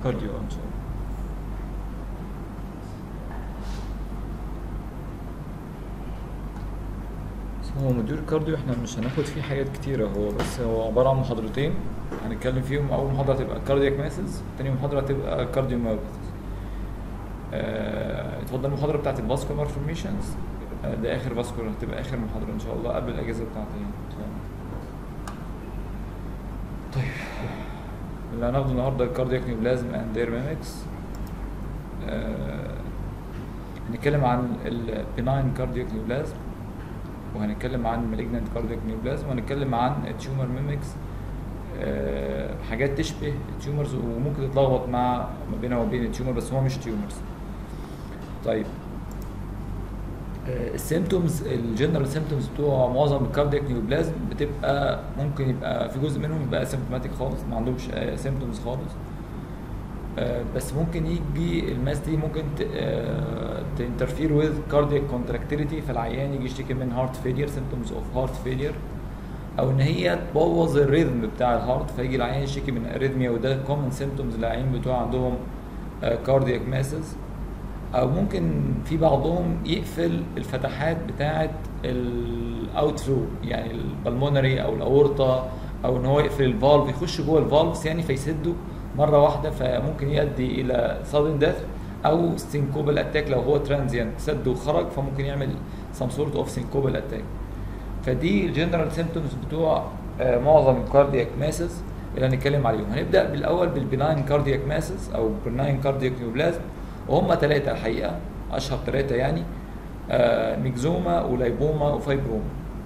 كارديو ان شاء الله هو موديول كارديو احنا مش هناخد فيه حاجات كتيرة هو بس هو عبارة عن محاضرتين هنتكلم فيهم أول محاضرة هتبقى كاردياك ماسز تاني محاضرة هتبقى كارديو مايوباثيز آه، اتفضل المحاضرة بتاعت الفاسكولار فورميشنز ده آخر فاسكولار هتبقى آخر محاضرة إن شاء الله قبل الأجازة بتاعتي يعني إن شاء الله طيب اللي هناخده النهاردة الكاردياك نيوبلازم اند ايرميمكس هنتكلم عن البناين كاردياك نيوبلازم وهنتكلم عن مالجنانت كاردياك نيوبلازم وهنتكلم عن التيومر ميمكس حاجات تشبه التيومرز وممكن تتلخبط مع ما بينها وبين التيومر بس هو مش تيومرز طيب السيمتومز الجنرال سيمتومز بتوع معظم الكاردياك نيوبلازم بتبقى ممكن يبقى في جزء منهم يبقى اسيمتوماتيك خالص ما عندهمش سيمتومز خالص آه، بس ممكن يجي الماس دي ممكن تنترفير وذ كاردياك كونتراكتيليتي فالعيان يجي يشتكي من هارت فيلير سيمتومز اوف هارت فيلير او ان هي تبوظ الريتم بتاع الهارت فيجي العيان يشتكي من اريثميا وده كومن سيمتومز للعيان بتوع عندهم كاردياك ماسز او ممكن في بعضهم يقفل الفتحات بتاعه الاوت فلو يعني البلمونري او الاورطه او ان هو يقفل الفالف يخش جوه الفالفز يعني فيسده مره واحده فممكن يؤدي الى sudden death او سينكوبال اتاك لو هو ترانزيانت سد وخرج فممكن يعمل some sort of سينكوبال اتاك فدي الجنرال سيمبتومز بتوع آه معظم الكاردياك ماسز اللي هنتكلم عليهم هنبدا بالاول بالبناين كاردياك ماسز او بناين كاردياك نيوبلازم وهم ثلاثه الحقيقه اشهر ثلاثه يعني آه ميكزوما ولايبوما وفايبروما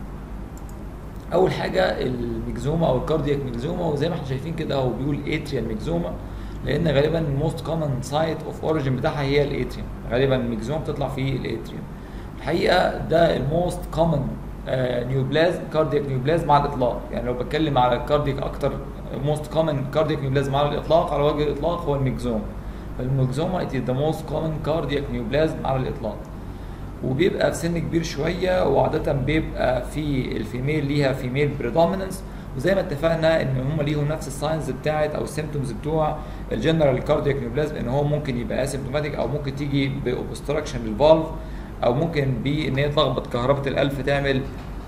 اول حاجه الميكزوما او الكاردياك ميكزوما وزي ما احنا شايفين كده هو بيقول اتريال ميكزوما لان غالبا الموست كومن سايت اوف اوريجين بتاعها هي الاتريوم غالبا الميكزوما بتطلع في الاتريوم الحقيقه ده الموست كومن نيوبلازم كاردياك نيوبلازم على الاطلاق يعني لو بتكلم على الكاردياك اكتر موست كومن كاردياك نيوبلازم على الاطلاق على وجه الاطلاق هو الميكزوما فالميكزوما it is the most common cardiac neoplasm على الاطلاق وبيبقى في سن كبير شويه وعاده بيبقى في الفيميل ليها فيميل بريدوميننس وزي ما اتفقنا ان هم ليهم نفس الساينز بتاعت او السيمتومز بتوع الجنرال كاردياك نيوبلازم ان هو ممكن يبقى اسيمتوماتيك او ممكن تيجي باوبستراكشن للفالف او ممكن بان هي تلخبط كهرباء القلب فتعمل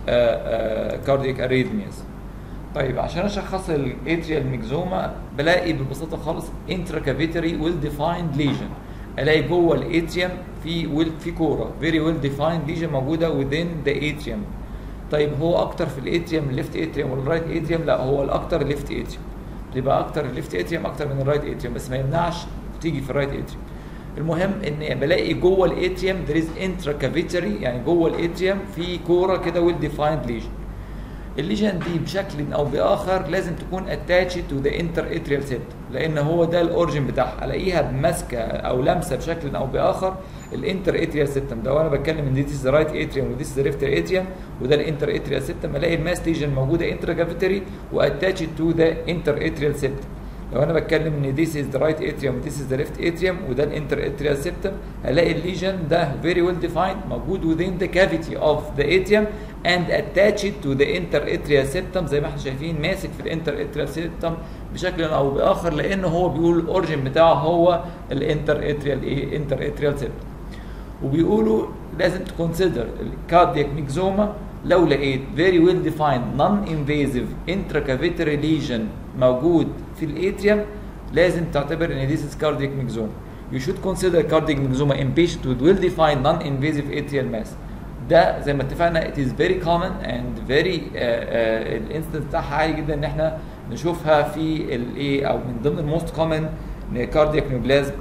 كاردياك اريثمياز طيب عشان اشخص الاتريال ميكزوما بلاقي ببساطه خالص انتراكافيتري ويل ديفايند ليجن الاقي جوه الاتريوم في ويل في كوره فيري ويل ديفايند ليجن موجوده within ذا اتريوم طيب هو اكتر في الاتريوم الليفت اتريوم ولا الرايت اتريوم لا هو الاكتر الليفت اتريوم بيبقى اكتر الليفت اتريوم اكتر من الرايت اتريوم بس ما يمنعش تيجي في الرايت اتريوم المهم ان بلاقي جوه الاتريوم there is intracavitary يعني جوه الاتريوم في كوره كده ويل ديفايند ليجن الليجن دي بشكل او باخر لازم تكون اتاتشد تو ذا انتر اتريال سيبتم لان هو ده الاوريجن بتاعها الاقيها ماسكه او لامسه بشكل او باخر الانتر اتريال سيبتم ده وانا بتكلم ان ديس ذا رايت اتريوم وديس ذا ليفت اتريوم وده الانتر اتريال سيبتم الاقي الماس ليجن موجوده انتر كافيتري واتاتشد تو ذا انتر اتريال سيبتم لو انا بتكلم ان ذيس از ذا رايت اتريوم وذيس از ذا ليفت اتريوم وده الانتر اتريال سيبتم هلاقي الليجن ده فيري ويل ديفايند موجود within the cavity of the atrium and attached to the interatrial septum زي ما احنا شايفين ماسك في الانتر septum بشكل او باخر لان هو بيقول الاوريجن بتاعه هو الانتر اتريال ايه انتر اتريال septum وبيقولوا لازم تكونسيدر الكاردياك ميكزوما لو لقيت very well defined non invasive intracavitary lesion موجود في الاتريوم لازم تعتبر ان this is cardiac myxoma. You should consider cardiac myxoma in patient with well defined non invasive atrial mass. ده زي ما اتفقنا it is very common and very الانستنس بتاعها عالي جدا ان احنا نشوفها في الايه او من ضمن الموست كومن كاردياك نيوبلازم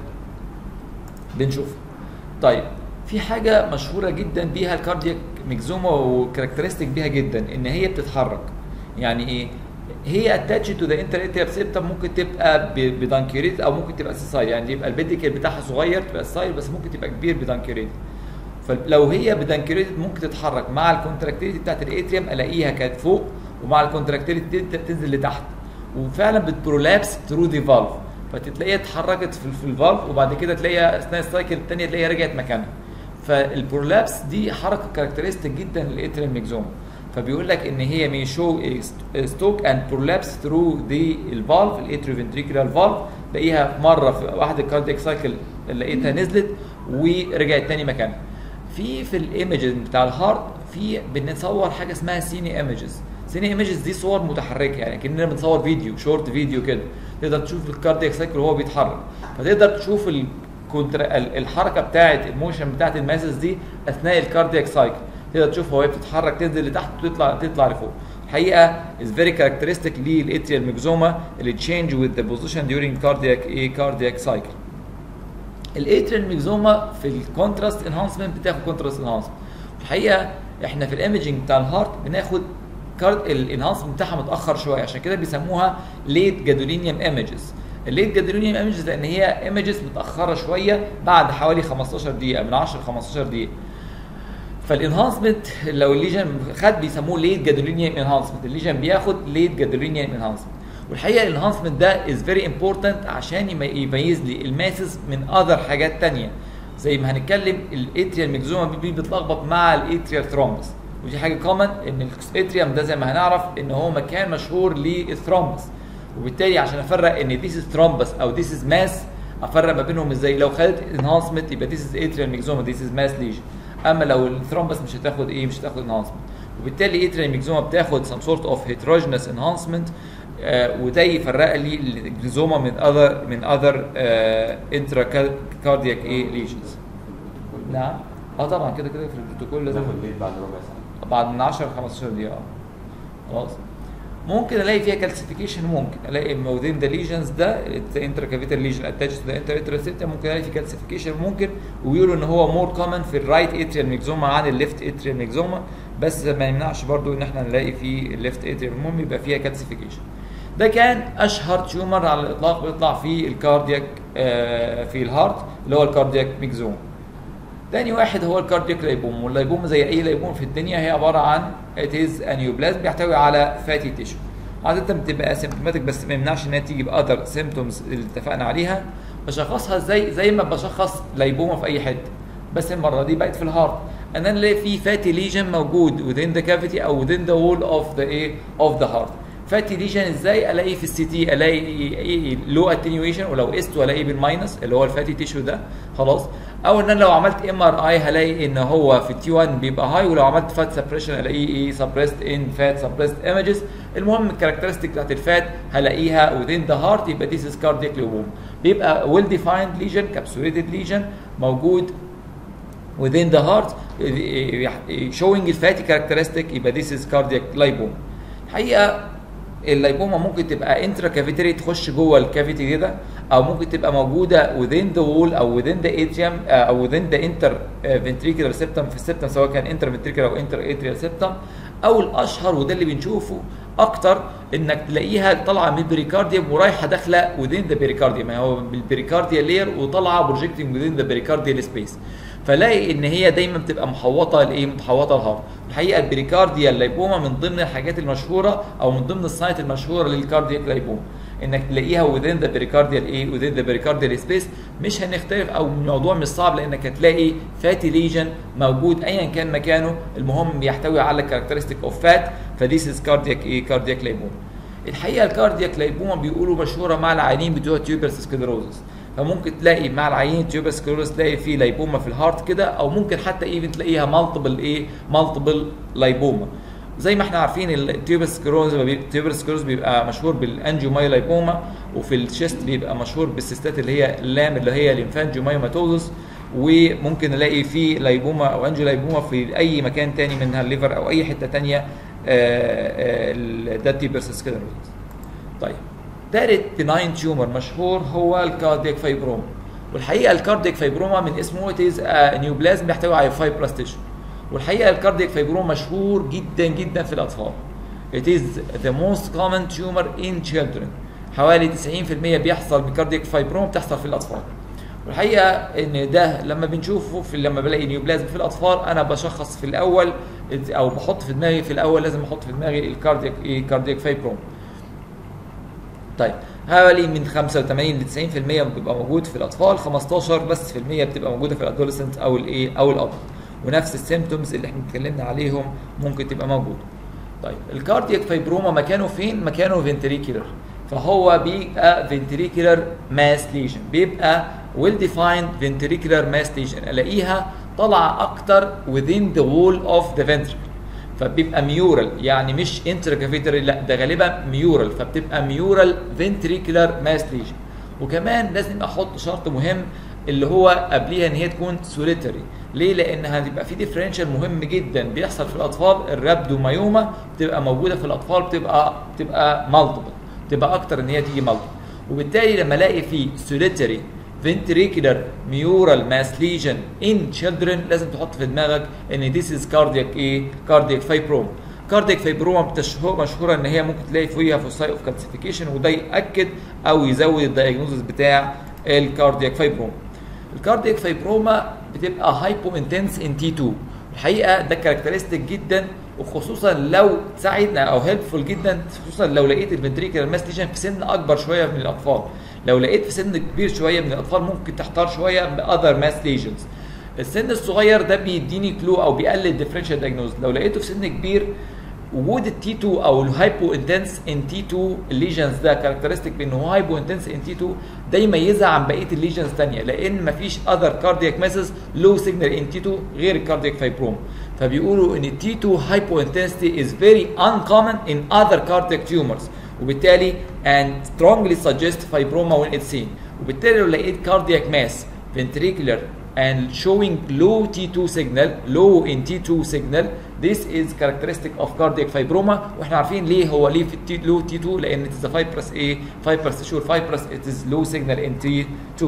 بنشوفها. طيب في حاجه مشهوره جدا بيها الكاردياك ميكزوما وكاركترستيك بيها جدا ان هي بتتحرك. يعني ايه؟ هي اتاتش تو ذا انتر سيبتم ممكن تبقى بدانكيريت او ممكن تبقى سيسايل يعني يبقى البيديكال بتاعها صغير تبقى سيسايل بس ممكن تبقى كبير بدانكيريت فلو هي بدانكيريت ممكن تتحرك مع الكونتراكتيليتي بتاعت الاتريوم الاقيها كانت فوق ومع الكونتراكتيليتي تنزل لتحت وفعلا بتبرولابس ثرو ذا فالف فتلاقيها اتحركت في, في الفالف وبعد كده تلاقيها اثناء السايكل الثانيه تلاقيها رجعت مكانها فالبرولابس دي حركه كاركترستيك جدا للاتريال ميكزوما فبيقول لك ان هي may show a stoke and prolapse through the valve الاتريوفنتريكولار valve تلاقيها مره في واحد الكاردياك سايكل لقيتها نزلت ورجعت تاني مكانها في في الايمجز بتاع الهارت في بنصور حاجه اسمها سيني ايمجز سيني ايمجز دي صور متحركه يعني كاننا بنصور فيديو شورت فيديو كده تقدر تشوف الكاردياك سايكل وهو بيتحرك فتقدر تشوف الكونتر الحركه بتاعه الموشن بتاعه الماسز دي اثناء الكاردياك سايكل تقدر تشوفها وهي بتتحرك تنزل لتحت وتطلع تطلع لفوق الحقيقه is very characteristic للاتريال ميكزوما اللي change with the position during cardiac a cardiac cycle الاتريال ميكزوما في الكونتراست انهانسمنت بتاخد كونتراست انهانسمنت الحقيقه احنا في الايمجنج بتاع الهارت بناخد الانهانسمنت بتاعها متاخر شويه عشان كده بيسموها ليت جادولينيوم ايمجز الليت جادولينيوم ايمجز لان هي ايمجز متاخره شويه بعد حوالي 15 دقيقه من 10 ل 15 دقيقه فالانهانسمنت لو الليجن خد بيسموه ليت جادولينيوم انهانسمنت الليجن بياخد ليت جادولينيوم انهانسمنت والحقيقه الانهانسمنت ده از فيري امبورتنت عشان يميز لي الماسز من اذر حاجات تانية زي ما هنتكلم الاتريال ميكزوما بي بيتلخبط مع الاتريال ثرومبس ودي حاجه كومن ان الاتريوم ده زي ما هنعرف ان هو مكان مشهور للثرومبس وبالتالي عشان افرق ان ذيس از ثرومبس او ذيس از ماس افرق ما بينهم ازاي لو خدت انهانسمنت يبقى ذيس از اتريال ميكزوما ذيس از ماس ليجن اما لو الثرومبس مش هتاخد ايه مش هتاخد انهانسمنت وبالتالي اتريال ميكزوما بتاخد some sort of heterogeneous enhancement آه وده يفرق لي الجزوما من اذر من اذر انترا كاردياك ايه ليجنز نعم اه طبعا كده كده في البروتوكول لازم ناخد ليد بعد ربع ساعه بعد من 10 ل 15 دقيقه خلاص ممكن الاقي فيها كالسيفيكيشن ممكن الاقي موزين ذا ليجنز ده انترا كافيتال ليجن اتاتش تو ذا انتر اترا ممكن الاقي في كالسيفيكيشن ممكن ويقولوا ان هو مور كومن في الرايت اتريال ميكزوما عن الليفت اتريال ميكزوما بس ما يمنعش برضو ان احنا نلاقي في الليفت اتريال المهم يبقى فيها كالسيفيكيشن ده كان اشهر تيومر على الاطلاق بيطلع في الكاردياك آه في الهارت اللي هو الكاردياك ميكزوما تاني واحد هو الكاردياك لايبوم واللايبوم زي اي لايبوم في الدنيا هي عباره عن اتيز انيوبلازم بيحتوي على فاتي تيشو عاده بتبقى سيمبتوماتيك بس ما يمنعش انها تيجي باذر سيمبتومز اللي اتفقنا عليها بشخصها ازاي زي ما بشخص لايبوما في اي حته بس المره دي بقت في الهارت ان انا الاقي في فاتي ليجن موجود within the cavity او within the wall of the ايه of the heart فاتي ليجن ازاي الاقي في السي تي الاقي ايه لو اتنيويشن ولو قست الاقي بالماينس اللي هو الفاتي تيشو ده خلاص او ان انا لو عملت ام ار اي هلاقي ان هو في التي 1 بيبقى هاي ولو عملت فات سبريشن الاقيه ايه سبريست ان فات سبريست ايمجز المهم الكاركترستيك بتاعت الفات هلاقيها within the heart يبقى this is cardiac lobome بيبقى well defined lesion capsulated lesion موجود within the heart showing الفاتي characteristic يبقى this is cardiac lipome الحقيقه اللايبوما ممكن تبقى انترا كافيتري تخش جوه الكافيتي كده او ممكن تبقى موجوده within the wall او within the atrium او within the inter ventricular septum في السبتم سواء كان انتر ventricular او انتر atrial septum او الاشهر وده اللي بنشوفه اكتر انك تلاقيها طالعه من البريكارديوم ورايحه داخله within the pericardium يعني هو بالبريكارديال لير وطالعه بروجيكتنج within the pericardial space فلاقي ان هي دايما بتبقى محوطه لايه محوطه الهارت الحقيقه البريكارديال لايبوما من ضمن الحاجات المشهوره او من ضمن السايت المشهوره للكاردياك لايبوما انك تلاقيها within the pericardial ايه within the pericardial space مش هنختلف او الموضوع مش صعب لانك هتلاقي فاتي ليجن موجود ايا كان مكانه المهم بيحتوي على كاركترستيك اوف فات فذيس از كاردياك ايه كاردياك لايبوما الحقيقه الكاردياك لايبوما بيقولوا مشهوره مع العيانين بتوع تيوبرس سكليروزس فممكن تلاقي مع العيين تيوبر سكليروز تلاقي فيه لايبوما في الهارت كده او ممكن حتى ايفن تلاقيها مالتيبل ايه مالتيبل لايبوما زي ما احنا عارفين التيوبر سكليروز التيوبر سكليروز بيبقى مشهور بالانجيومايلايبوما وفي الشيست بيبقى مشهور بالسيستات اللي هي اللام اللي هي ليمفانجيومايوماتوزس وممكن نلاقي فيه لايبوما او انجيولايبوما في اي مكان تاني منها الليفر او اي حته تانيه ده تيوبر سكليروز طيب ثالث بناين تيومر مشهور هو الكاردياك فايبروما والحقيقه الكاردياك فايبروما من اسمه اتيز نيوبلازم بيحتوي على فايبرس تيشو والحقيقه الكاردياك فايبروما مشهور جدا جدا في الاطفال It is the most common tumor in children حوالي 90% بيحصل بكاردياك فايبروما بتحصل في الاطفال والحقيقه ان ده لما بنشوفه في لما بلاقي نيوبلازم في الاطفال انا بشخص في الاول او بحط في دماغي في الاول لازم احط في دماغي الكاردياك ايه كاردياك فايبروما طيب حوالي من 85 ل 90% بيبقى موجود في الاطفال 15 بس في المية بتبقى موجوده في الادوليسنت او الايه او الاب ونفس السيمتومز اللي احنا اتكلمنا عليهم ممكن تبقى موجوده طيب الكاردياك فايبروما مكانه فين مكانه فنتريكولر فهو بيبقى ventricular mass lesion بيبقى well defined ventricular mass lesion الاقيها طالعه اكتر within the wall of the ventricle فبيبقى ميورال يعني مش انتراكافيتري لا ده غالبا ميورال فبتبقى ميورال فنتريكولار ماس ليجن وكمان لازم احط شرط مهم اللي هو قبليها ان هي تكون سوليتري ليه لان هتبقى في ديفرنشال مهم جدا بيحصل في الاطفال الرابدومايوما بتبقى موجوده في الاطفال بتبقى بتبقى مالتيبل بتبقى اكتر ان هي تيجي مالتيبل وبالتالي لما الاقي في سوليتري ventricular mural mass lesion in children لازم تحط في دماغك ان this is cardiac ايه cardiac fibroma cardiac fibroma بتشهر مشهوره ان هي ممكن تلاقي فيها فوساي اوف كالسيفيكيشن وده ياكد او يزود الدايجنوزس بتاع الكاردياك فايبروما الكاردياك فايبروما بتبقى هايبو انتنس ان تي 2 الحقيقه ده كاركترستيك جدا وخصوصا لو ساعدنا او هيلبفول جدا خصوصا لو لقيت الفنتريكولار ماس ليجن في سن اكبر شويه من الاطفال لو لقيت في سن كبير شويه من الاطفال ممكن تحتار شويه باذر ماس ليجنز السن الصغير ده بيديني كلو او بيقلل ديفرنشال دايجنوز لو لقيته في سن كبير وجود التي 2 او الهايبو انتنس ان تي 2 الليجنز ده كاركترستيك بان هو هايبو انتنس ان تي 2 ده يميزها عن بقيه الليجنز الثانيه لان مفيش اذر كاردياك ماسز لو سيجنال ان تي 2 غير الكاردياك فايبروم فبيقولوا ان التي 2 هايبو انتنسيتي از فيري uncommon in other cardiac tumors وبالتالي and strongly suggest fibroma when it's seen وبالتالي لو لقيت cardiac mass ventricular and showing low T2 signal low in T2 signal this is characteristic of cardiac fibroma واحنا عارفين ليه هو ليه في التي low T2 لان it is a fibrous ايه fibrous sure fibrous it is low signal in T2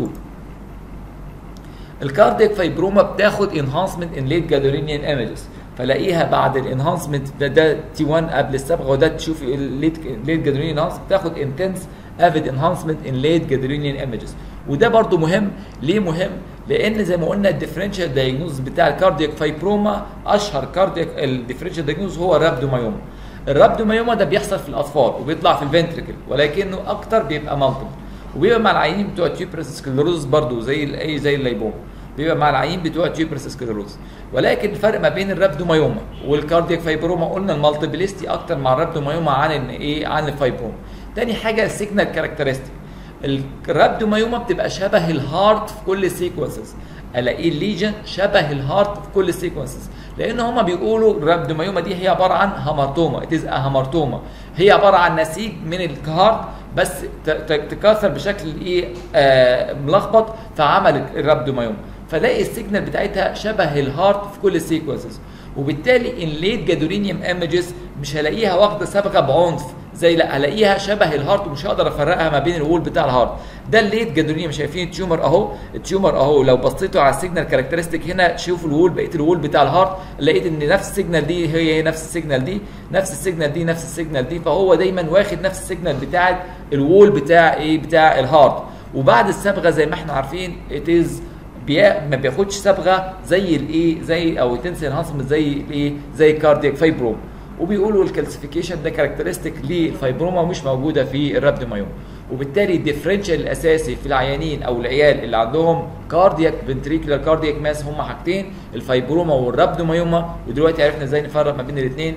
الكاردياك فايبروما بتاخد enhancement in late gadolinian images فلاقيها بعد الانهانسمنت ده, ده تي 1 قبل الصبغه وده تشوف الليت ليت جادرينيان انهانس بتاخد انتنس افيد انهانسمنت ان ليت جادرينيان ايمجز وده برضو مهم ليه مهم؟ لان زي ما قلنا الديفرنشال دايجنوز بتاع الكاردياك فايبروما اشهر كاردياك الديفرنشال دايجنوز هو الرابدومايوما الرابدومايوما ده بيحصل في الاطفال وبيطلع في الفنتريكل ولكنه اكتر بيبقى مالتيبل وبيبقى مع العيانين بتوع تيوبرس سكلروز برضو زي الاي زي الليبوما بيبقى مع العيين بتوع تيوبرس سكلروز ولكن الفرق ما بين الرابدومايوما والكاردياك فايبروما قلنا المالتيبلستي اكتر مع الرابدومايوما عن ان ايه عن الفايبروما تاني حاجه السيجنال كاركترستيك الرابدومايوما بتبقى شبه الهارت في كل السيكونسز الاقي الليجن شبه الهارت في كل السيكونسز لان هما بيقولوا الرابدومايوما دي هي عباره عن هامارتوما اتز هامارتوما هي عباره عن نسيج من الهارت بس تكاثر بشكل ايه آه ملخبط فعمل الرابدومايوما فلاقي السيجنال بتاعتها شبه الهارت في كل السيكونسز وبالتالي ان ليت جادولينيوم ايمجز مش هلاقيها واخده صبغه بعنف زي لا هلاقيها شبه الهارت ومش هقدر افرقها ما بين الوول بتاع الهارت ده الليت جادولينيوم شايفين التيومر اهو التيومر اهو لو بصيتوا على السيجنال كاركترستيك هنا شوفوا الوول بقيه الوول بتاع الهارت لقيت ان نفس السيجنال دي هي نفس السيجنال دي نفس السيجنال دي نفس السيجنال دي فهو دايما واخد نفس السيجنال بتاعه الوول بتاع ايه بتاع الهارت وبعد الصبغه زي ما احنا عارفين اتيز بيا ما بياخدش صبغه زي الايه زي او تنسي انهانسمنت زي الايه زي الكاردياك فايبروم وبيقولوا الكالسيفيكيشن ده كاركترستيك للفايبروما ومش موجوده في الرابدومايوم وبالتالي الديفرنشال الاساسي في العيانين او العيال اللي عندهم كاردياك فنتريكولار كاردياك ماس هم حاجتين الفايبروما والرابدومايوما ودلوقتي عرفنا ازاي نفرق ما بين الاثنين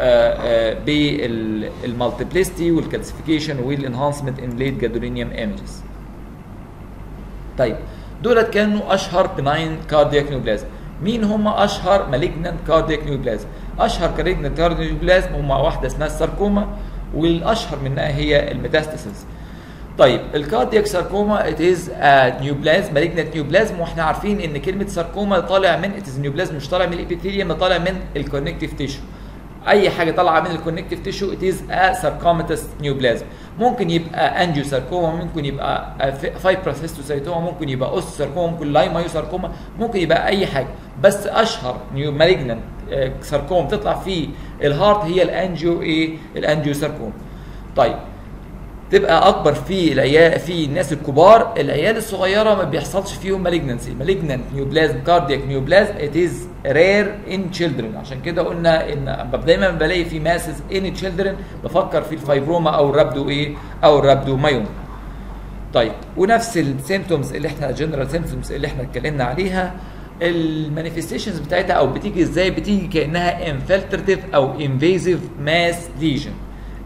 بالمالتيبلستي والكالسيفيكيشن والانهانسمنت ان ليت جادولينيوم ايمجز طيب دولت كانوا اشهر بناين كاردياك نيوبلازم مين هم اشهر مالجنانت كاردياك نيوبلازم اشهر مالجنانت كاردياك نيوبلازم هم واحده اسمها الساركوما والاشهر منها هي الميتاستاسيس طيب الكاردياك ساركوما ات از نيوبلازم مالجنانت نيوبلازم واحنا عارفين ان كلمه ساركوما طالع من ات از نيوبلازم مش طالع من الابيثيليوم طالع من الكونكتيف تيشو اي حاجه طالعه من الكونكتيف تيشو ات از ا ساركوماتس نيوبلازم ممكن يبقى انجيو ساركوما ممكن يبقى فايبرس هيستوسايتوما ممكن يبقى اوس ساركوما ممكن لايمايو ساركوما ممكن يبقى اي حاجه بس اشهر نيو مالجنانت ساركوما بتطلع في الهارت هي الانجيو ايه الانجيو ساركوما طيب تبقى اكبر في العيال في الناس الكبار العيال الصغيره ما بيحصلش فيهم مالجنسي مالجنانت نيوبلازم كاردياك نيوبلازم ات از رير ان تشيلدرن عشان كده قلنا ان دايما بلاقي في ماسز ان تشيلدرن بفكر في الفايبروما او الرابدو ايه او الرابدو مايوم طيب ونفس السيمتومز اللي احنا جنرال سيمتومز اللي احنا اتكلمنا عليها المانيفستيشنز بتاعتها او بتيجي ازاي بتيجي كانها انفلترتيف او انفيزيف ماس ليجن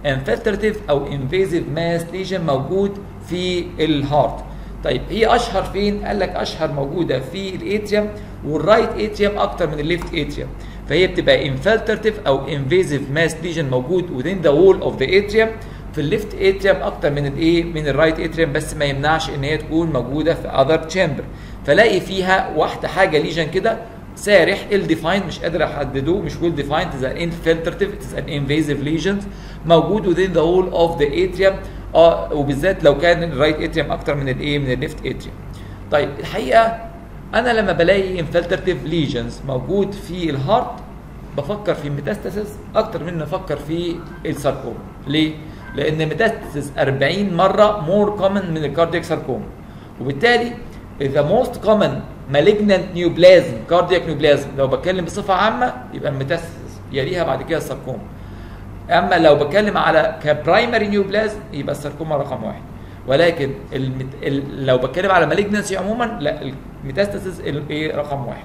انفلتراتيف او انفيزيف ماس ليجن موجود في الهارت طيب هي اشهر فين قال لك اشهر موجوده في الاتريوم والرايت اتريوم اكتر من الليفت اتريوم فهي بتبقى انفلتراتيف او انفيزيف ماس ليجن موجود within the wall of the atrium في الليفت اتريوم اكتر من الايه من الرايت اتريوم بس ما يمنعش ان هي تكون موجوده في اذر تشامبر فلاقي فيها واحده حاجه ليجن كده سارح ال defined مش قادر احدده مش well defined is an infiltrative it is an invasive lesions موجود within the wall of the atrium اه وبالذات لو كان الرايت اتريوم اكتر من الايه من الليفت اتريوم طيب الحقيقه انا لما بلاقي infiltrative lesions موجود في الهارت بفكر في ميتاستاسيس اكتر من ان افكر في الساركوما ليه لان ميتاستاسيس 40 مره مور كومن من الكاردياك ساركوما وبالتالي the most common malignant neoplasm cardiac neoplasm لو بتكلم بصفه عامه يبقى الميتاستاسيس يليها بعد كده الساركوما اما لو بتكلم على كبرايمري نيوبلازم يبقى الساركوما رقم واحد ولكن المت... ال... لو بتكلم على مالجنسي عموما لا الميتاستاسيس ايه رقم واحد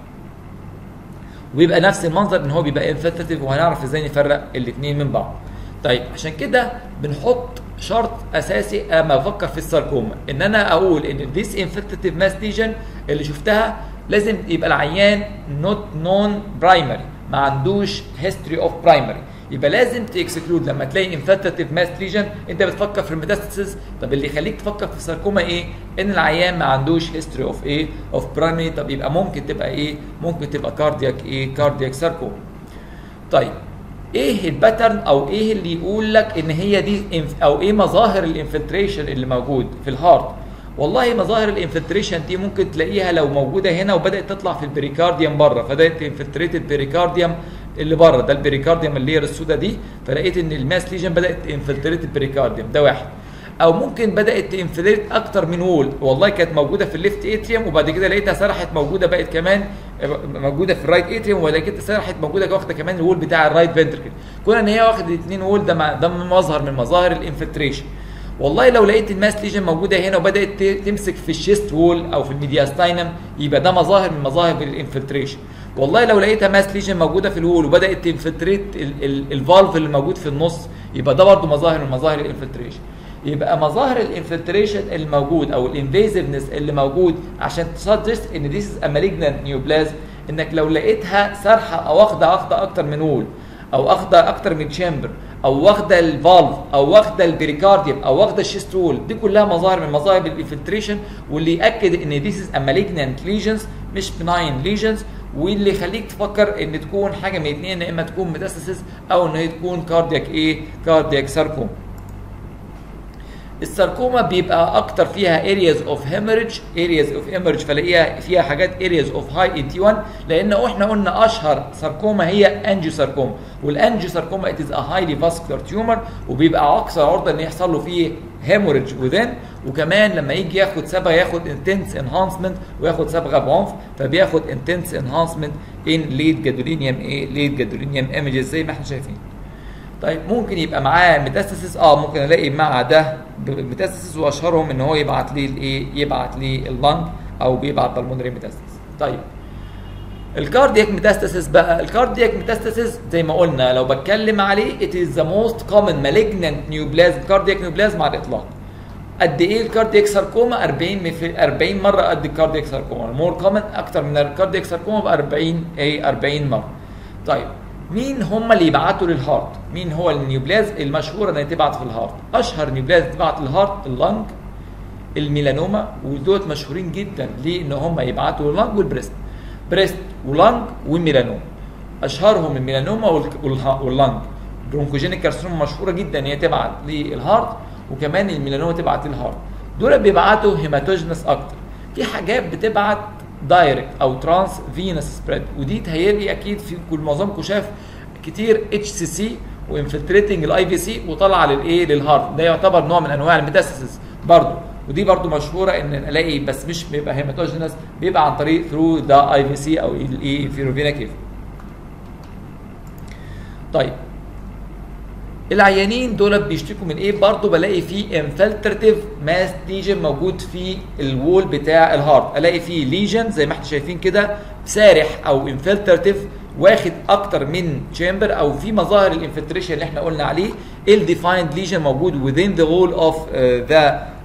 ويبقى نفس المنظر ان هو بيبقى انفلتاتيف وهنعرف ازاي نفرق الاثنين من بعض طيب عشان كده بنحط شرط اساسي اما افكر في الساركوما ان انا اقول ان this infiltrative mass lesion اللي شفتها لازم يبقى العيان not known primary ما عندوش history of primary يبقى لازم تكسكلود لما تلاقي انفلتاتيف ماس ليجن انت بتفكر في الميتاستاسيس طب اللي يخليك تفكر في الساركوما ايه؟ ان العيان ما عندوش هيستوري اوف ايه؟ اوف برايمري طب يبقى ممكن تبقى ايه؟ ممكن تبقى كاردياك ايه؟ كاردياك ساركوما. طيب ايه الباترن او ايه اللي يقول لك ان هي دي انف- او ايه مظاهر الانفلتريشن اللي موجود في الهارت؟ والله مظاهر الانفلتريشن دي ممكن تلاقيها لو موجوده هنا وبدات تطلع في البريكارديوم بره فبدات انفلتريت البريكارديوم اللي بره ده البريكارديوم اللي هي السودا دي فلقيت ان الماس ليجن بدات انفلتريت البريكارديوم ده واحد او ممكن بدات تنفلتريت اكتر من وول والله كانت موجوده في الليفت اتريوم وبعد كده لقيتها سرحت موجوده بقت كمان موجوده في الرايت اتريوم ولكن سرحت موجوده واخده كمان الوول بتاع الرايت فنتركل كون ان هي واخده الاثنين وول ده مع- ده مظهر من مظاهر الانفلتريشن والله لو لقيت الماس ليجن موجوده هنا وبدات ت- تمسك في الشيست وول او في الميدياستاينم يبقى ده مظاهر من مظاهر الانفلتريشن والله لو لقيتها ماس ليجن موجوده في الوول وبدات تنفلتريت الفالف اللي موجود في النص يبقى ده برضه مظاهر من مظاهر الانفلتريشن يبقى مظاهر الانفلتريشن الموجود او الانفيزفنس اللي موجود عشان تسجست ان ذيس از مالجنانت نيوبلازم انك لو لقيتها سارحه او واخده واخده اكتر من وول او واخده اكتر من تشامبر او واخده الفالف او واخده البريكارديوم او واخده الشيست وول دي كلها مظاهر من مظاهر الانفلتريشن واللي ياكد ان ذيس از مالجنانت ليجنز مش بناين ليجنز واللي يخليك تفكر ان تكون حاجه من الاثنين يا اما تكون ميتاستاسيس او ان هي تكون كاردياك ايه كاردياك ساركوم الساركوما بيبقى اكتر فيها areas of hemorrhage areas of hemorrhage فلاقيها فيها حاجات areas of high ET1 لان احنا قلنا اشهر ساركوما هي انجيو ساركوما والانجيو ساركوما it is a highly vascular tumor وبيبقى اكثر عرضه ان يحصل له فيه hemorrhage within وكمان لما يجي ياخد صبغه ياخد intense enhancement وياخد صبغه بعنف فبياخد intense enhancement in late gadolinium ايه late gadolinium images زي ما احنا شايفين طيب ممكن يبقى معاه ميتاستاسيس اه ممكن الاقي مع ده ميتاستاسيس واشهرهم ان هو يبعت لي الايه يبعت لي اللنج او بيبعت بالمونري ميتاستاسيس طيب الكاردياك ميتاستاسيس بقى الكاردياك ميتاستاسيس زي ما قلنا لو بتكلم عليه it is the most common malignant neoplasm cardiac neoplasm على الاطلاق قد ايه الكاردياك ساركوما 40 في 40 مره قد الكاردياك ساركوما المور كومن اكتر من الكاردياك ساركوما ب 40 ايه 40 مره طيب مين هم اللي يبعتوا للهارت مين هو النيوبلاز المشهوره انها تبعت في الهارت اشهر نيوبلاز تبعت للهارت اللنج الميلانوما ودول مشهورين جدا ليه ان هم يبعتوا اللنج والبريست بريست ولنج وميلانوما اشهرهم الميلانوما والك- والها- واللنج برونكوجينيك كارسينوما مشهوره جدا ان هي تبعت للهارت وكمان الميلانوما تبعت للهارت دول بيبعتوا هيماتوجنس اكتر في حاجات بتبعت دايركت او ترانس فينس سبريد ودي تهيألي اكيد في كل معظمكم شاف كتير اتش سي سي وانفلتريتنج الاي في سي وطالعه للايه للهارت ده يعتبر نوع من انواع الميتاسيس برضه ودي برضو مشهوره ان الاقي بس مش بيبقى هيماتوجينس بيبقى عن طريق ثرو ذا اي في سي او الايه فيروفينا كيف طيب العيانين دول بيشتكوا من ايه برضو بلاقي فيه انفلترتيف ماس ليجن موجود في الوول بتاع الهارت الاقي فيه ليجن زي ما احنا شايفين كده سارح او انفلترتيف واخد اكتر من تشامبر او في مظاهر الانفلتريشن اللي احنا قلنا عليه الديفايند ليجن موجود within the wall of uh, the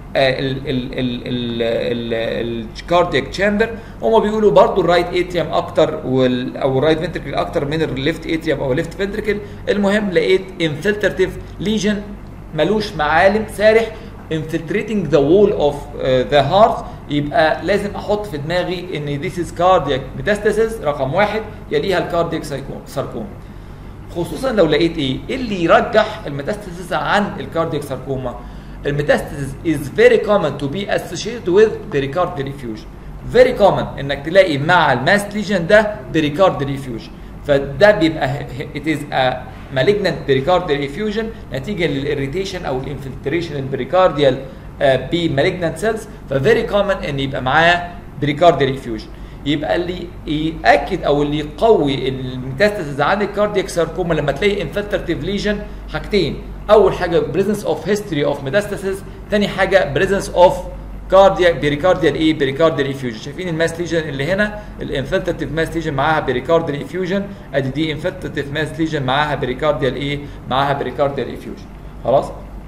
الكاردياك تشامبر هم بيقولوا برضو الرايت اتريوم اكتر وال او الرايت فنتركل اكتر من الليفت اتريوم او الليفت فنتركل المهم لقيت انفلترتيف ليجن ملوش معالم سارح infiltrating the wall of uh, the heart يبقى لازم احط في دماغي ان this is cardiac metastasis رقم واحد يليها الكاردياك ساركوما خصوصا لو لقيت ايه اللي يرجح الميتاستاسيس عن الكاردياك ساركوما الميتاستاسيس is very common to be associated with pericardial effusion very common انك تلاقي مع الماس ليجن ده pericardial effusion فده بيبقى it is a malignant pericardial effusion نتيجه للاريتيشن او الانفلتريشن البريكارديال بمالجنانت سيلز ففيري كومن ان يبقى معاه بريكارديال effusion يبقى اللي ياكد او اللي يقوي الميتاستاسيس عن الكاردياك ساركوما لما تلاقي انفلترتيف ليجن حاجتين اول حاجه بريزنس اوف هيستوري اوف ميتاستاسيس ثاني حاجه بريزنس اوف كاردياك بيريكارديال ايه بيريكارديال افيوجن شايفين الماس ليجن اللي هنا الانفلترتيف ماس ليجن معاها بيريكارديال افيوجن ادي دي انفلترتيف ماس ليجن معاها بيريكارديال ايه معاها بيريكارديال افيوجن خلاص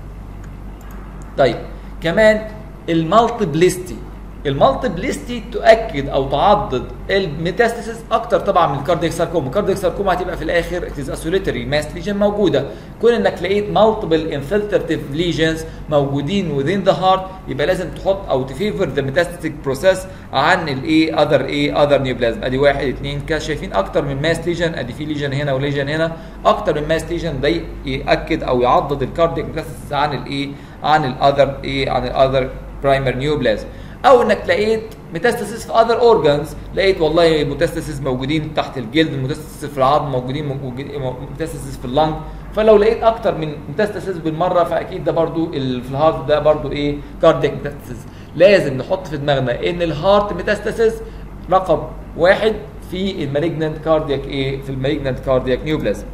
طيب كمان المالتيبليستي المالتيبليستي تؤكد او تعضد الميتاستاسيس اكتر طبعا من الكاردياك ساركوما الكاردياك ساركوما هتبقى في الاخر اتيز اسوليتري ماس ليجن موجوده كون انك لقيت مالتيبل انفلترتيف ليجنز موجودين within the heart يبقى لازم تحط او تفيفر ذا ميتاستاتيك بروسيس عن الايه اذر ايه اذر نيوبلازم ادي واحد اثنين كده شايفين اكتر من ماس ليجن ادي في ليجن هنا وليجن هنا اكتر من ماس ليجن ده ياكد او يعضد الكاردياك ميتاستاسيس عن الايه عن الاذر ايه عن الاذر برايمر نيوبلازم او انك لقيت ميتاستاسيس في اذر اورجانز لقيت والله ميتاستاسيس موجودين تحت الجلد ميتاستاسيس في العظم موجودين ميتاستاسيس في اللنج فلو لقيت اكتر من ميتاستاسيس بالمره فاكيد ده برضو ال- في الهارت ده برضو ايه كاردياك ميتاستاسيس لازم نحط في دماغنا ان الهارت ميتاستاسيس رقم واحد في المالجنانت كاردياك ايه في المالجنانت كاردياك نيوبلازم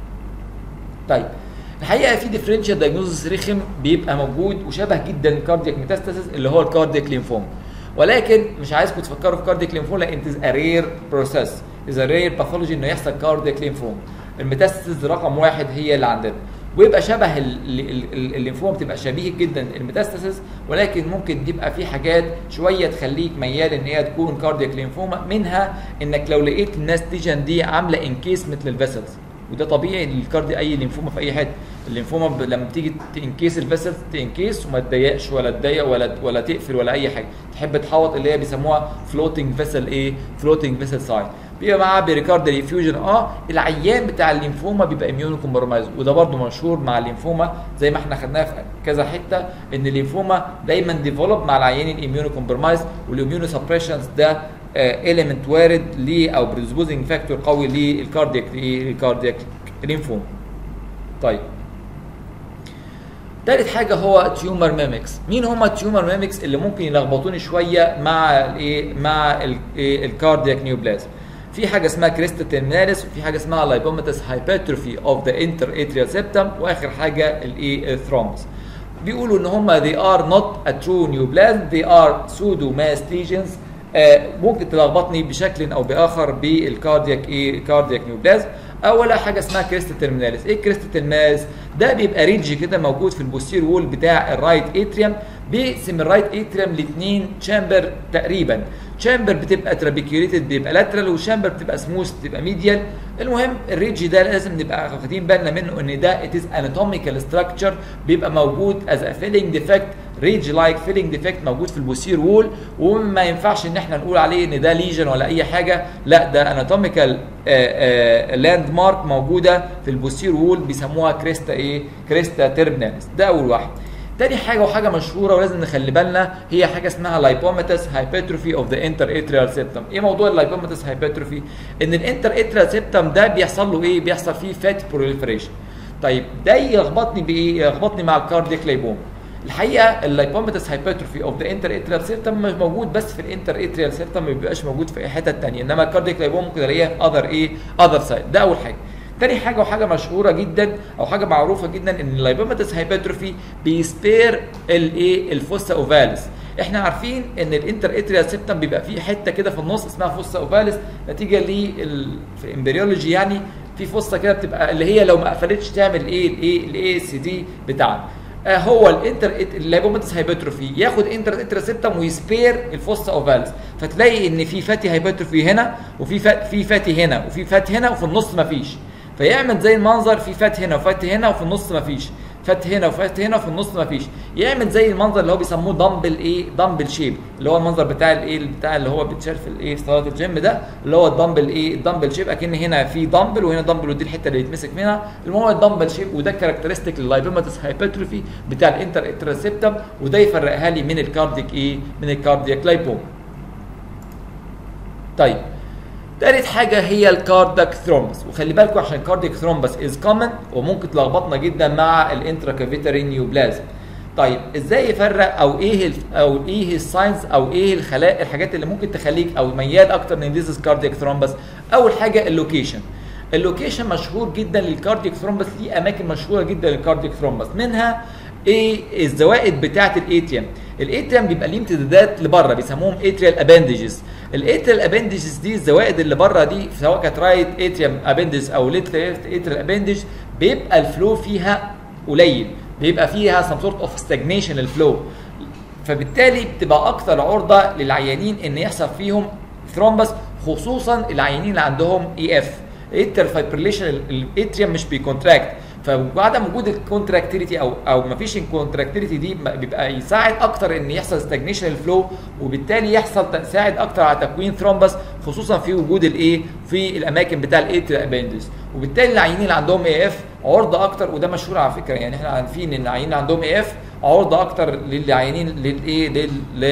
طيب الحقيقه في ديفرنشال دايجنوزس رخم بيبقى موجود وشبه جدا الكاردياك ميتاستاسيس اللي هو الكاردياك لينفوم ولكن مش عايزكم تفكروا في كاردياك لينفوم لا انت ا رير بروسيس از رير باثولوجي انه يحصل كاردياك لينفوم الميتاستاسيس رقم واحد هي اللي عندنا ويبقى شبه ال- ال- ال- الليمفوما بتبقى شبيه جدا الميتاستاسيس ولكن ممكن تبقى في حاجات شويه تخليك ميال ان هي تكون كاردياك لينفوما منها انك لو لقيت الناس ليجن دي عامله انكيسمنت للفيسلز وده طبيعي للكاردي اي لينفوما في اي حته اللينفوما ب- لما تيجي تنكيس الفيسلز تنكيس وما تضيقش ولا تضيق ولا ولا تقفل ولا اي حاجه تحب تحوط اللي هي بيسموها فلوتنج فيسل ايه فلوتنج فيسل ساين بيبقى معاه بيريكاردال انفيوجن اه العيان بتاع الليمفوما بيبقى اميونو كومبرومايز وده برده مشهور مع الليمفوما زي ما احنا خدناها في كذا حته ان الليمفوما دايما ديفلوب مع العيانين الاميونو كومبرومايز والاميونو سبريشنز ده اليمنت وارد ليه او بريسبوزنج فاكتور قوي للكاردياك الكاردياك ليمفوما طيب تالت حاجه هو تيومر ميمكس مين هما التيومر ميمكس اللي ممكن يلخبطوني شويه مع الايه مع الكاردياك نيوبلازم في حاجه اسمها كريستا تيرميناليس وفي حاجه اسمها لايبوماتس هايبرتروفي اوف ذا انتر اتريال سيبتم واخر حاجه الايه ثرومبس بيقولوا ان هم they are not a true neoplasm they are pseudo mass lesions آه ممكن تلخبطني بشكل او باخر بالكاردياك ايه كاردياك نيوبلازم اول حاجه اسمها كريستا تيرميناليس ايه كريستا تيرميناليس ده بيبقى ريدج كده موجود في البوستير وول بتاع الرايت اتريوم بيقسم الرايت اتريوم لاثنين تشامبر تقريبا تشامبر بتبقى ترابيكيوليتد بيبقى لاترال وشامبر بتبقى سموث بتبقى ميديال المهم الريدج ده لازم نبقى واخدين بالنا منه ان ده ات از اناتوميكال ستراكشر بيبقى موجود از ا فيلينج ديفكت ريدج لايك فيلينج ديفكت موجود في البوستير وول وما ينفعش ان احنا نقول عليه ان ده ليجن ولا اي حاجه لا ده اناتوميكال لاند مارك موجوده في البوستير وول بيسموها كريستا ايه كريستا تيرميناليس ده اول واحد تاني حاجه وحاجه مشهوره ولازم نخلي بالنا هي حاجه اسمها لايبوماتس هايبرتروفي اوف ذا انتر اتريال سيبتم ايه موضوع اللايبوماتس هايبرتروفي ان الانتر اتريال سيبتم ده بيحصل له ايه بيحصل فيه فات بروليفريشن طيب ده يلخبطني بايه يلخبطني مع الكاردياك لايبوم الحقيقه اللايبوماتس هايبرتروفي اوف ذا انتر اتريال سيبتم مش موجود بس في الانتر اتريال سيبتم ما بيبقاش موجود في اي حته ثانيه انما الكاردياك لايبوم ممكن الاقيها في اذر ايه اذر سايد ده اول حاجه تاني حاجه وحاجه مشهوره جدا او حاجه معروفه جدا ان اللايبوماتس هايبرتروفي بيسبير الايه الفوسا اوفاليس احنا عارفين ان الانتر اتريال سيبتم بيبقى فيه حته كده في النص اسمها فوسا اوفاليس نتيجه لل في امبريولوجي يعني في فوسا كده بتبقى اللي هي لو ما قفلتش تعمل ايه الايه الاي اس دي بتاعنا آه هو الانتر اللايبوماتس هايبرتروفي ياخد انتر اتراسيبتم ويسبير الفوسا اوفاليس فتلاقي ان في فاتي هايبرتروفي هنا وفي فات في فاتي هنا وفي فات هنا وفي النص مفيش فيعمل زي المنظر في فات هنا وفات هنا وفي النص مفيش فات هنا وفات هنا وفي النص مفيش يعمل زي المنظر اللي هو بيسموه دمبل ايه دمبل شيب اللي هو المنظر بتاع الايه بتاع اللي هو بيتشال في الايه في صالات الجيم ده اللي هو الدمبل ايه الدمبل شيب اكن هنا في دمبل وهنا دمبل ودي الحته اللي يتمسك منها المهم هو الدمبل شيب وده كاركترستيك لللايبوماتس هايبرتروفي بتاع الانتر اتراسيبتم وده يفرقها لي من الكارديك ايه من الكاردياك لايبوم طيب تالت حاجه هي الكاردياك ثرومبس وخلي بالكم عشان الكاردياك ثرومبس از كومن وممكن تلخبطنا جدا مع الانتراكافيتري نيوبلازم طيب ازاي يفرق او ايه ال او ايه الساينز او ايه الخلايا الحاجات اللي ممكن تخليك او ميال اكتر من ديزيز كاردياك ثرومبس اول حاجه اللوكيشن اللوكيشن مشهور جدا للكاردياك ثرومبس ليه اماكن مشهوره جدا للكاردياك ثرومبس منها ايه الزوائد بتاعه الايتيم الايتيم بيبقى ليه امتدادات لبره بيسموهم اتريال اباندجز الاتريال اباندجز دي الزوائد اللي بره دي سواء كانت رايت اتريم اباندج او ليفت اتريال اباندج بيبقى الفلو فيها قليل بيبقى فيها سم سورت اوف ستاجنيشن الفلو فبالتالي بتبقى اكثر عرضه للعيانين ان يحصل فيهم ثرومبس خصوصا العيانين اللي عندهم اي اف اتر فايبريليشن الاتريوم مش بيكونتراكت فعدم وجود الكونتراكتيليتي او او ما فيش الكونتراكتيليتي دي بيبقى يساعد اكتر ان يحصل ستاجنيشن الفلو وبالتالي يحصل تساعد اكتر على تكوين ثرومبس خصوصا في وجود الايه في الاماكن بتاع الايتر اباندس وبالتالي العيانين اللي عندهم اي اف عرضه اكتر وده مشهور على فكره يعني احنا عارفين ان العيانين اللي عندهم اي اف عرضه اكتر للعيانين للايه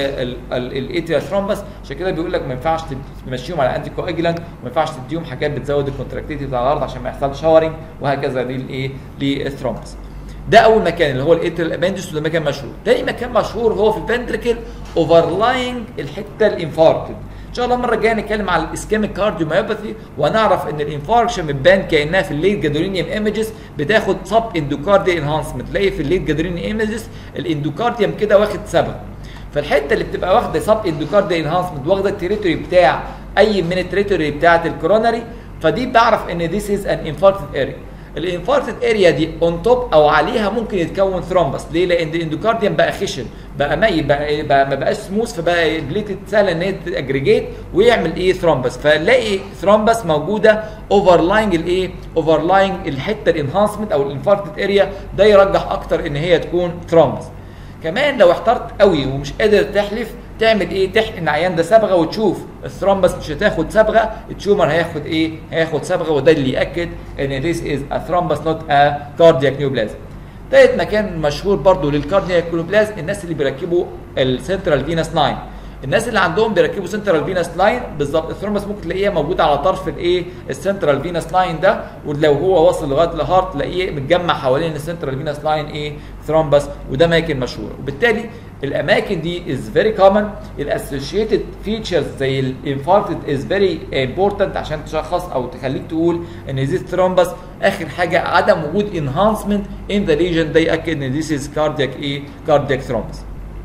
للاتريال ثرومبس عشان كده بيقول لك ما ينفعش تمشيهم على انتي كواجلانت وما ينفعش تديهم حاجات بتزود الكونتراكتيفيتي بتاع العرض عشان ما يحصلش شاورنج وهكذا دي الايه للثرومبس ده اول مكان اللي هو الاتريال اباندس وده مكان مشهور تاني مكان مشهور هو في الفنتركل اوفرلاينج الحته الانفاركتد ان شاء الله المره الجايه نتكلم على الاسكيميك كارديوميوباثي ونعرف ان الانفاركشن بتبان كانها في الليت جادولينيوم ايمجز بتاخد سب اندوكارديا انهانسمنت تلاقي في الليت جادولينيوم ايمجز الاندوكارديوم كده واخد سبب فالحته اللي بتبقى واخده سب اندوكارديا انهانسمنت واخده التريتوري بتاع اي من التريتوري بتاعه الكورونري فدي بعرف ان ذيس از ان انفاركتد اريا الانفاركتد اريا دي اون توب او عليها ممكن يتكون ثرومبس ليه؟ لان الاندوكارديوم بقى خشن بقى ميت بقى, بقى ما بقاش سموث فبقى بليتد سهل ان هي تاجريجيت ويعمل ايه ثرومبس فنلاقي ثرومبس موجوده اوفرلاينج الايه؟ اوفرلاينج الحته الانهانسمنت او الانفاركتد اريا ده يرجح اكتر ان هي تكون ثرومبس كمان لو احترت قوي ومش قادر تحلف تعمل ايه تحقن العيان ده صبغه وتشوف الثرومبس مش هتاخد صبغه التيومر هياخد ايه هياخد صبغه وده اللي ياكد ان this is a thrombus not a cardiac neoplasm تالت مكان مشهور برضو للكاردياك نيوبلازم الناس اللي بيركبوا السنترال فينس لاين الناس اللي عندهم بيركبوا سنترال فينس لاين بالظبط الثرومبس ممكن تلاقيها موجوده على طرف الايه السنترال فينس لاين ده ولو هو واصل لغايه الهارت تلاقيه متجمع حوالين السنترال فينس لاين ايه ثرومبس وده اماكن مشهوره وبالتالي الاماكن دي از فيري كومن الاسوشيتد فيتشرز زي الانفاركتد از فيري امبورتنت عشان تشخص او تخليك تقول ان ذيس ثرومبس اخر حاجه عدم وجود انهانسمنت ان ذا ليجن ده ياكد ان ذيس از كاردياك ايه كاردياك ثرومبس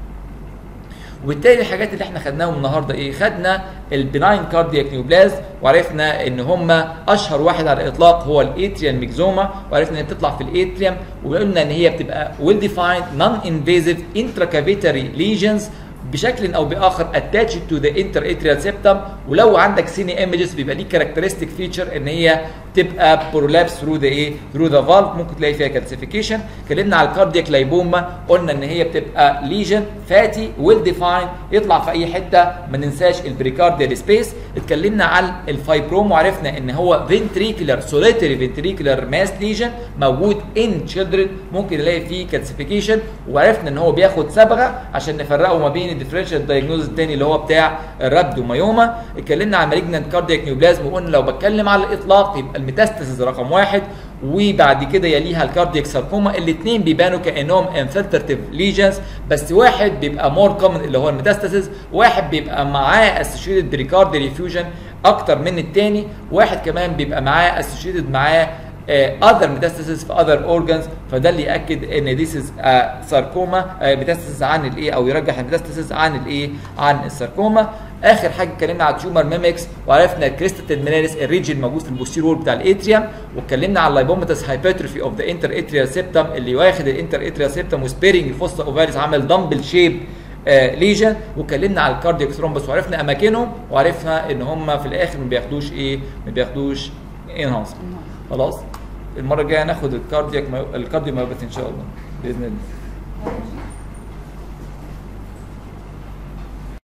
وبالتالي الحاجات اللي احنا خدناهم النهارده ايه؟ خدنا البناين كاردياك نيوبلاز وعرفنا ان هم اشهر واحد على الاطلاق هو الاتريال ميكزوما وعرفنا ان بتطلع في الاتريوم وقلنا ان هي بتبقى ويل ديفايند نون انفيزيف انتراكافيتري ليجنز بشكل او باخر اتاتش تو ذا انتر اتريال سيبتم ولو عندك سيني ايمجز بيبقى ليه كاركترستيك فيتشر ان هي تبقى برولابس ثرو ذا ايه ثرو ذا فالف ممكن تلاقي فيها كالسيفيكيشن اتكلمنا على الكاردياك لايبوما قلنا ان هي بتبقى ليجن فاتي ويل ديفايند يطلع في اي حته ما ننساش البريكارديال سبيس اتكلمنا على الفايبروم وعرفنا ان هو فنتريكولار سوليتري فنتريكولار ماس ليجن موجود ان تشيلدرن ممكن نلاقي فيه كالسيفيكيشن وعرفنا ان هو بياخد صبغه عشان نفرقه ما بين الديفرنشال دايجنوز الثاني اللي هو بتاع الرابدومايوما اتكلمنا عن مالجنانت كاردياك نيوبلازم وقلنا لو بتكلم على الاطلاق يبقى الميتاستاسيس رقم واحد وبعد كده يليها الكاردياك ساركوما الاثنين بيبانوا كانهم انفلترتيف ليجنز بس واحد بيبقى مور كومن اللي هو الميتاستاسيس واحد بيبقى معاه اسوشيتد بريكاردي ريفيوجن اكتر من الثاني واحد كمان بيبقى معاه اسوشيتد معاه اذر ميتاستاسيس في اذر اورجانز فده اللي ياكد ان ذيس از ساركوما ميتاستاسيس عن الايه او يرجح الميتاستاسيس عن الايه عن الساركوما اخر حاجه اتكلمنا على التيومر ميمكس وعرفنا الكريستال مينيريس الريجن موجود في البوستيرور بتاع الاتريوم واتكلمنا على اللايبوماتس هايبرتروفي اوف ذا انتر اتريال سيبتم اللي واخد الانتر اتريال سيبتم وسبيرنج الفوستا اوفاريس عمل دمبل شيب آه ليجن واتكلمنا على الكاردياك ثرومبس وعرفنا اماكنهم وعرفنا ان هم في الاخر ما بياخدوش ايه ما بياخدوش انهانسمنت خلاص المره الجايه هناخد الكاردياك الكارديو مايوباثي ان شاء الله باذن الله